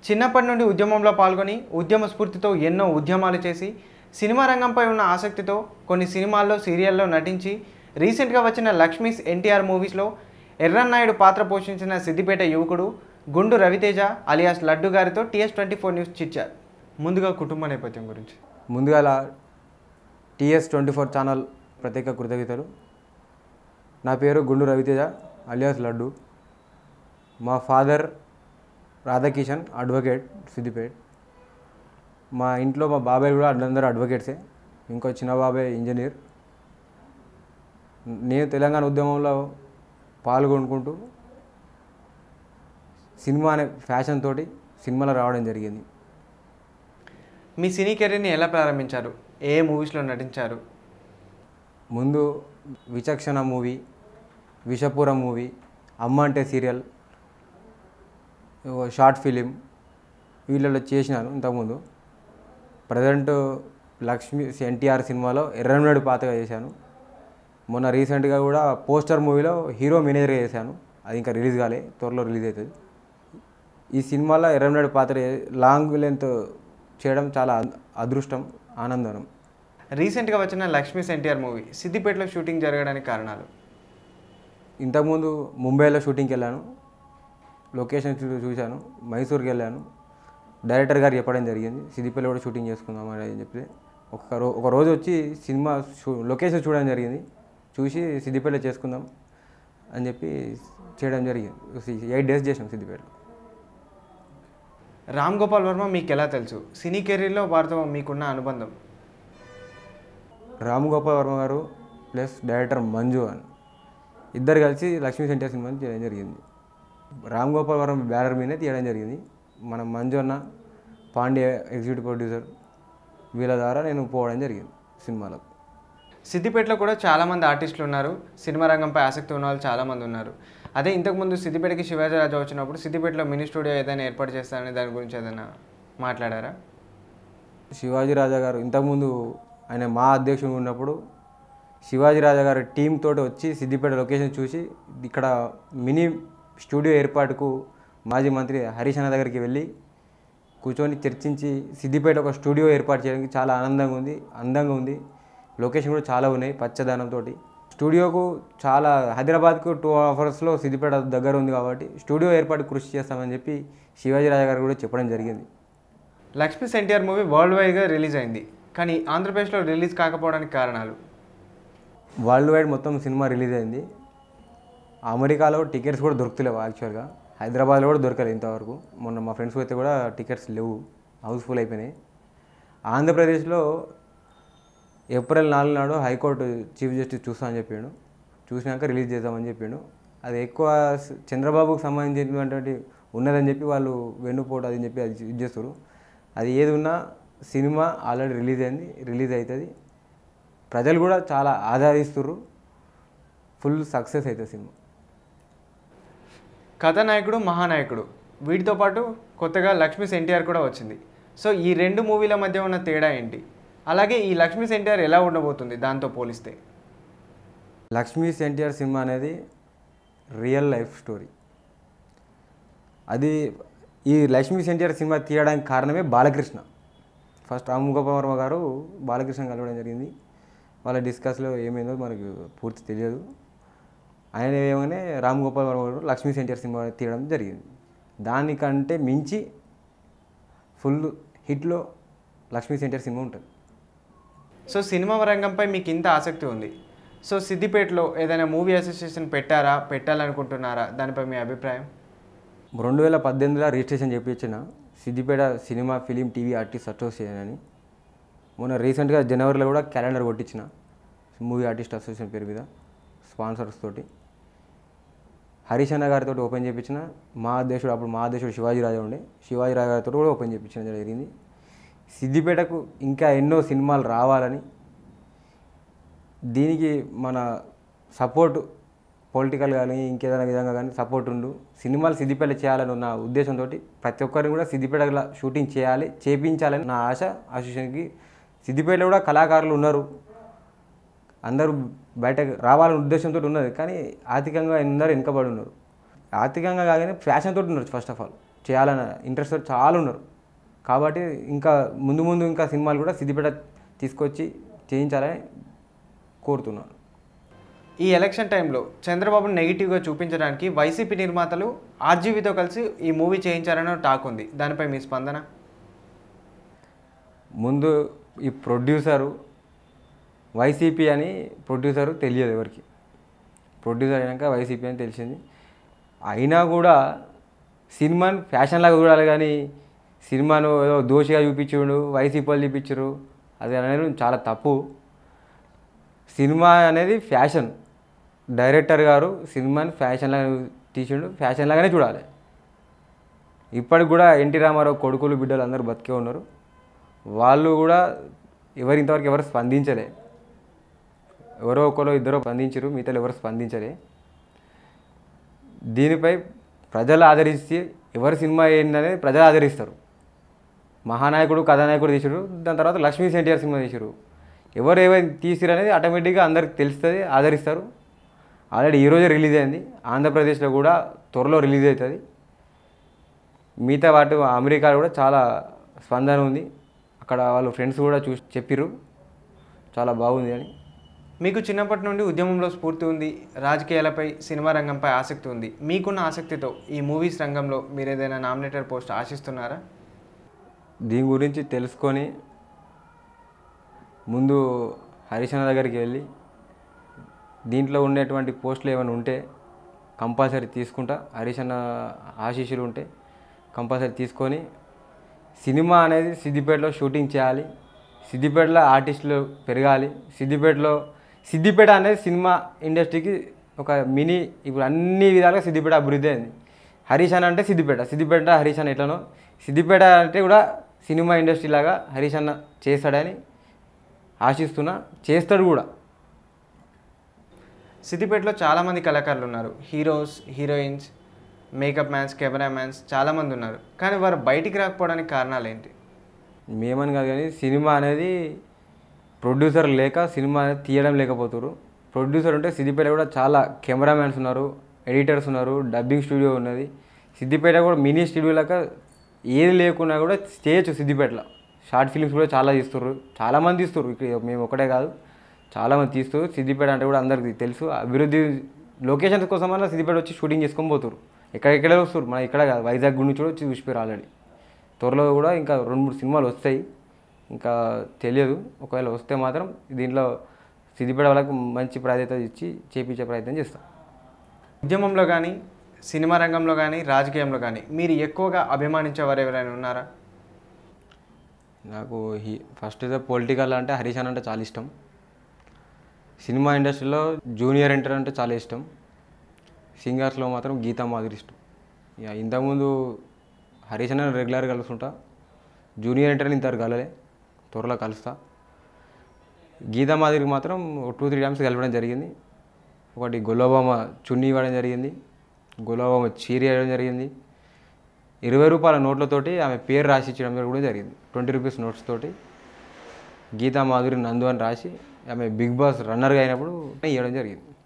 చిన్నప్పటి నుండి ఉద్యమంలో పాల్గొని ఉద్యమ స్ఫూర్తితో ఎన్నో ఉద్యమాలు చేసి సినిమా రంగంపై ఉన్న ఆసక్తితో కొన్ని సినిమాల్లో సీరియల్లో నటించి రీసెంట్గా వచ్చిన లక్ష్మీస్ ఎన్టీఆర్ మూవీస్లో ఎర్రన్నాయుడు పాత్ర పోషించిన సిద్దిపేట యువకుడు గుండు రవితేజ అలియాస్ లడ్డు గారితో టీఎస్ ట్వంటీ ఫోర్ న్యూస్ చిచ్చారు ముందుగా కుటుంబ నేపథ్యం గురించి ముందుగా టీఎస్ ట్వంటీ ఫోర్ ఛానల్ ప్రత్యేక కృతజ్ఞతలు నా పేరు గుండు రవితేజ అలియాస్ లడ్డు మా ఫాదర్ రాధాకిషన్ అడ్వకేట్ సిద్దిపేట్ మా ఇంట్లో మా బాబాయ్ కూడా అందరూ అడ్వకేట్సే ఇంకో చిన్న బాబాయ్ ఇంజనీర్ నేను తెలంగాణ ఉద్యమంలో పాల్గొనుకుంటూ సినిమా అనే ఫ్యాషన్ తోటి సినిమాలో రావడం జరిగింది మీ సినీ కెరీర్ని ఎలా ప్రారంభించారు ఏ మూవీస్లో నటించారు ముందు విచక్షణ మూవీ విషపురం మూవీ అమ్మ అంటే సీరియల్ ఓ షార్ట్ ఫిలిం వీళ్ళలో చేసినాను ఇంతకుముందు ప్రజెంట్ లక్ష్మి ఎన్టీఆర్ సినిమాలో ఎర్రమేడు పాతగా చేశాను మొన్న రీసెంట్గా కూడా పోస్టర్ మూవీలో హీరో మేనేజర్గా చేశాను అది ఇంకా రిలీజ్ కాలే త్వరలో రిలీజ్ అవుతుంది ఈ సినిమాలో ఎర్రమేడు పాత్ర చే- లాంగ్ లెంత్ చేయడం చాలా అద్- అదృష్టం ఆనందం రీసెంట్గా వచ్చిన లక్ష్మీస్ ఎన్టీఆర్ మూవీ సిద్దిపేటలో షూటింగ్ జరగడానికి కారణాలు ఇంతకుముందు ముంబైలో షూటింగ్కి వెళ్ళాను లొకేషన్ చూ- చూశాను మైసూర్కి వెళ్ళాను డైరెక్టర్ గారు చెప్పడం జరిగింది సిద్దిపల్లి కూడా షూటింగ్ చేసుకుందాం అని చెప్పి ఒక రో ఒక రోజు వచ్చి సినిమా షూ లొకేషన్ చూడడం జరిగింది చూసి సిద్దిపల్లి చేసుకుందాం అని చెప్పి చేయడం జరిగింది ఎయిట్ డేస్ చేసాం సిద్దిపేటలో రామ్ గోపాల్ వర్మ మీకు ఎలా తెలుసు సినీ కెరీర్లో వారితో మీకున్న అనుబంధం రామ్ గోపాల్ వర్మ గారు ప్లస్ డైరెక్టర్ మంజు అని ఇద్దరు కలిసి లక్ష్మీ సెంటర్ సినిమాని చేయడం జరిగింది రామ్ గోపాల్ వర్మ బ్యానర్ మీదే తీయడం జరిగింది మన మంజు అన్న పాండే ఎగ్జిక్యూటివ్ ప్రొడ్యూసర్ వీళ్ళ ద్వారా నేను పోవడం జరిగింది సినిమాలకు సిద్దిపేటలో కూడా చాలామంది ఆర్టిస్టులు ఉన్నారు సినిమా రంగంపై ఆసక్తి ఉన్న వాళ్ళు చాలామంది ఉన్నారు అదే ఇంతకుముందు సిద్దిపేటకి శివాజీ రాజా వచ్చినప్పుడు సిద్దిపేటలో మినీ స్టూడియో ఏదైనా ఏర్పాటు చేస్తారని దాని గురించి ఏదైనా మాట్లాడారా శివాజీ రాజా గారు ఇంతకుముందు ఆయన మా అధ్యక్షుడు ఉన్నప్పుడు శివాజీ రాజా గారి టీం తోటి వచ్చి సిద్దిపేట లొకేషన్ చూసి ఇక్కడ మినీ స్టూడియో ఏర్పాటుకు మాజీ మంత్రి హరీష్ అన్న దగ్గరికి వెళ్ళి కూర్చొని చర్చించి సిద్దిపేట ఒక స్టూడియో ఏర్పాటు చేయడానికి చాలా ఆనందంగా ఉంది అందంగా ఉంది లొకేషన్ కూడా చాలా ఉన్నాయి పచ్చదనంతో స్టూడియోకు చాలా హైదరాబాద్కు టూ అవర్స్లో సిద్దిపేట దగ్గర ఉంది కాబట్టి స్టూడియో ఏర్పాటు కృషి చేస్తామని చెప్పి శివాజీ రాజా గారు కూడా చెప్పడం జరిగింది లక్ష్మీస్ ఎన్టీఆర్ మూవీ వరల్డ్ వైడ్గా రిలీజ్ అయింది కానీ ఆంధ్రప్రదేశ్లో రిలీజ్ కాకపోవడానికి కారణాలు వరల్డ్ వైడ్ మొత్తం సినిమా రిలీజ్ అయింది అమెరికాలో టికెట్స్ కూడా దొరుకుతలేవు యాక్చువల్గా హైదరాబాద్లో కూడా దొరకలేదు ఇంతవరకు మొన్న మా ఫ్రెండ్స్ అయితే కూడా టికెట్స్ లేవు హౌస్ఫుల్ అయిపోయినాయి ఆంధ్రప్రదేశ్లో ఏప్రిల్ నాలుగు నాడు హైకోర్టు చీఫ్ జస్టిస్ చూస్తా అని చెప్పిండు చూసినాక రిలీజ్ చేద్దామని చెప్పిండు అది ఎక్కువ స- చంద్రబాబుకు సంబంధించినటువంటి ఉన్నదని చెప్పి వాళ్ళు వెన్నుపోటు అది చెప్పి అది ఇది చేస్తారు అది ఏది ఉన్నా సినిమా ఆల్రెడీ రిలీజ్ అయింది రిలీజ్ అవుతుంది ప్రజలు కూడా చాలా ఆదరిస్తుర్రు ఫుల్ సక్సెస్ అవుతుంది సినిమా కథానాయకుడు మహానాయకుడు వీటితో పాటు కొత్తగా లక్ష్మీస్ ఎన్టీఆర్ కూడా వచ్చింది సో ఈ రెండు మూవీల మధ్య ఉన్న తేడా ఏంటి అలాగే ఈ లక్ష్మీస్ ఎన్టీఆర్ ఎలా ఉండబోతుంది దాంతో పోలిస్తే లక్ష్మీస్ ఎన్టీఆర్ సినిమా అనేది రియల్ లైఫ్ స్టోరీ అది ఈ లక్ష్మీస్ ఎన్టీఆర్ సినిమా తీయడానికి కారణమే బాలకృష్ణ ఫస్ట్ రామ్ గోపాల్ వర్మ గారు బాలకృష్ణ కలవడం జరిగింది వాళ్ళ డిస్కస్లో ఏమైందో మనకు పూర్తి తెలియదు ఆయన ఏమనే రామ్ గోపాల్ వర్మ గారు లక్ష్మీస్ ఎన్టీఆర్ సినిమా తీయడం జరిగింది దానికంటే మించి ఫుల్ హిట్లో లక్ష్మీస్ ఎన్టీఆర్ సినిమా ఉంటుంది సో సినిమా రంగంపై మీకు ఇంత ఆసక్తి ఉంది సో సిద్దిపేటలో ఏదైనా మూవీ అసోసియేషన్ పెట్టారా పెట్టాలనుకుంటున్నారా దానిపై మీ అభిప్రాయం రెండు వేల పద్దెనిమిదిలో రిజిస్ట్రేషన్ చేయించిన Siddipet cinema film TV artist association అని మొన్న రీసెంట్గా జనవరిలో కూడా క్యాలెండర్ కొట్టించిన మూవీ ఆర్టిస్ట్ అసోసియేషన్ పేరు మీద స్పాన్సర్స్ తోటి హరీష్ అన్న గారితో ఓపెన్ చేయించిన మా అధ్యక్షుడు అప్పుడు మా అధ్యక్షుడు శివాజీ రాజా ఉండే శివాజీ రాజా గారితో కూడా ఓపెన్ చేయించడం జరిగింది సిద్దిపేటకు ఇంకా ఎన్నో సినిమాలు రావాలని దీనికి మన సపోర్ట్ పొలిటికల్ కానీ ఇంకేదైనా విధంగా కానీ సపోర్ట్ ఉండు సినిమాలు సిద్దిపేట చేయాలని ఉన్న ఉద్దేశంతో ప్రతి ఒక్కరిని కూడా సిద్దిపేటలో షూటింగ్ చేయాలి చేపించాలని నా ఆశ అసోసియేషన్కి సిద్దిపేటలో కూడా కళాకారులు ఉన్నారు అందరూ బయటకు రావాలనే ఉద్దేశంతో ఉన్నది కానీ ఆర్థికంగా అందరూ వెనుకబడి ఉన్నారు ఆర్థికంగా కాగానే ఫ్యాషన్ తోటి ఉన్నారు ఫస్ట్ ఆఫ్ ఆల్ చేయాలన్న ఇంట్రెస్ట్ చాలా ఉన్నారు కాబట్టి ఇంకా ముందు ముందు ఇంకా సినిమాలు కూడా సిద్దిపేట తీసుకొచ్చి చేయించాలని కోరుతున్నాను ఈ ఎలక్షన్ టైంలో చంద్రబాబును నెగిటివ్గా చూపించడానికి వైసీపీ నిర్మాతలు ఆర్జీవీతో కలిసి ఈ మూవీ చేయించారని టాక్ ఉంది దానిపై మీ స్పందన ముందు ఈ ప్రొడ్యూసరు వైసీపీ అని ప్రొడ్యూసరు తెలియదు ఎవరికి ప్రొడ్యూసర్ అయినాక వైసీపీ అని తెలిసింది అయినా కూడా సినిమాని ఫ్యాషన్ లాగా చూడాలి కానీ సినిమాను ఏదో దోషిగా చూపించుడు వైసీపీ వాళ్ళు చూపించరు అది అనేది చాలా తప్పు సినిమా అనేది ఫ్యాషన్ డైరెక్టర్ గారు సినిమాని ఫ్యాషన్ లాగా తీసిండు ఫ్యాషన్ లాగానే చూడాలి ఇప్పటికి కూడా ఎన్టీ రామారావు కొడుకులు బిడ్డలు అందరూ బతికే ఉన్నారు వాళ్ళు కూడా ఎవరు ఇంతవరకు ఎవరు స్పందించలే ఎవరో ఒకరో ఇద్దరు స్పందించరు మిగతా ఎవరు స్పందించలే దీనిపై ప్రజలు ఆదరిస్తే ఎవరి సినిమా ఏంటనేది ప్రజలు ఆదరిస్తారు మహానాయకుడు కథానాయకుడు తీసారు దాని తర్వాత లక్ష్మీ ఎన్టీఆర్ సినిమా తీసారు ఎవరు ఏమైనా తీసిరు అనేది ఆటోమేటిక్గా అందరికి తెలుస్తుంది ఆదరిస్తారు ఆల్రెడీ ఈరోజే రిలీజ్ అయింది ఆంధ్రప్రదేశ్లో కూడా త్వరలో రిలీజ్ అవుతుంది మిగతా వాటి అమెరికాలో కూడా చాలా స్పందన ఉంది అక్కడ వాళ్ళ ఫ్రెండ్స్ కూడా చూసి చెప్పిర్రు చాలా బాగుంది అని మీకు చిన్నప్పటి నుండి ఉద్యమంలో స్ఫూర్తి ఉంది రాజకీయాలపై సినిమా రంగంపై ఆసక్తి ఉంది మీకున్న ఆసక్తితో ఈ మూవీస్ రంగంలో మీరు ఏదైనా నామినేటెడ్ పోస్ట్ ఆశిస్తున్నారా దీని గురించి తెలుసుకొని ముందు హరిశన దగ్గరికి వెళ్ళి దీంట్లో ఉండేటువంటి పోస్టులు ఏమైనా ఉంటే కంపల్సరీ తీసుకుంటా హరిశన్న ఆశీస్సులు ఉంటే కంపల్సరీ తీసుకొని సినిమా అనేది సిద్దిపేటలో షూటింగ్ చేయాలి సిద్దిపేటలో ఆర్టిస్టులు పెరగాలి సిద్దిపేటలో సిద్దిపేట అనేది సినిమా ఇండస్ట్రీకి ఒక మినీ ఇప్పుడు అన్ని విధాలుగా సిద్దిపేట అభివృద్ధి అయింది హరీష్ అన్న అంటే సిద్దిపేట సిద్దిపేట అంటే హరీష్ అన్న ఎట్లనో సిద్దిపేట అంటే కూడా సినిమా ఇండస్ట్రీ లాగా హరీష్ అన్న చేస్తాడని ఆశిస్తున్నా చేస్తాడు కూడా సిద్దిపేటలో చాలామంది కళాకారులు ఉన్నారు heroes heroines makeup mans camera mans చాలామంది ఉన్నారు కానీ వారు బయటికి రాకపోవడానికి కారణాలు ఏంటి మేమని కాదు కానీ సినిమా అనేది ప్రొడ్యూసర్ లేక సినిమా అనేది తీయడం లేకపోతున్నారు ప్రొడ్యూసర్ ఉంటే సిద్దిపేట కూడా చాలా కెమెరామ్యాన్స్ ఉన్నారు ఎడిటర్స్ ఉన్నారు డబ్బింగ్ స్టూడియో ఉన్నది సిద్దిపేట కూడా మినీ స్టూడియో లాగా ఏది లేకున్నా కూడా చేయొచ్చు సిద్దిపేటలో షార్ట్ ఫిల్మ్స్ కూడా చాలా తీస్తున్నారు చాలామంది తీస్తున్నారు ఇక్కడ మేము ఒకటే కాదు చాలామంది తీస్తారు సిద్దిపేట అంటే కూడా అందరికీ తెలుసు అభివృద్ధి లొకేషన్స్ కోసం అన్న సిద్దిపేట వచ్చి షూటింగ్ చేసుకొని పోతారు ఎక్కడెక్కడే వస్తారు మన ఇక్కడ కాదు వైజాగ్ గురించి కూడా వచ్చి చూసిపోయారు ఆల్రెడీ త్వరలో కూడా ఇంకా రెండు మూడు సినిమాలు వస్తాయి ఇంకా తెలియదు ఒకవేళ వస్తే మాత్రం దీంట్లో సిద్దిపేట వాళ్ళకి మంచి ప్రాధాన్యత ఇచ్చి చేపించే ప్రయత్నం చేస్తాం ఉద్యమంలో కానీ సినిమా రంగంలో కానీ రాజకీయంలో కానీ మీరు ఎక్కువగా అభిమానించేవారు ఎవరైనా ఉన్నారా నాకు హీ ఫస్ట్ అయితే పొలిటికల్ అంటే హరీష్ అన్న అంటే చాలా ఇష్టం సినిమా ఇండస్ట్రీలో జూనియర్ ఎంటర్ అంటే చాలా ఇష్టం సింగర్స్లో మాత్రం గీతా మాధురి ఇష్టం ఇక ఇంతకుముందు హరీష్ అన్న రెగ్యులర్గా కలుస్తుంటా జూనియర్ ఎంటర్ని ఇంతవరకు కలలే త్వరలో కలుస్తా గీతా మాధురికి మాత్రం టూ త్రీ టైమ్స్ కలవడం జరిగింది ఒకటి గులాబామ చున్నీ ఇవ్వడం జరిగింది గులాబామ చీర ఇవ్వడం జరిగింది ఇరవై రూపాయల నోట్లతోటి ఆమె పేరు రాసి ఇచ్చడం కూడా జరిగింది ట్వంటీ రూపీస్ నోట్స్ తోటి గీతా మాధురి నందు అని రాసి ఆమె బిగ్ బాస్ రన్నర్గా అయినప్పుడు ఇవ్వడం జరిగింది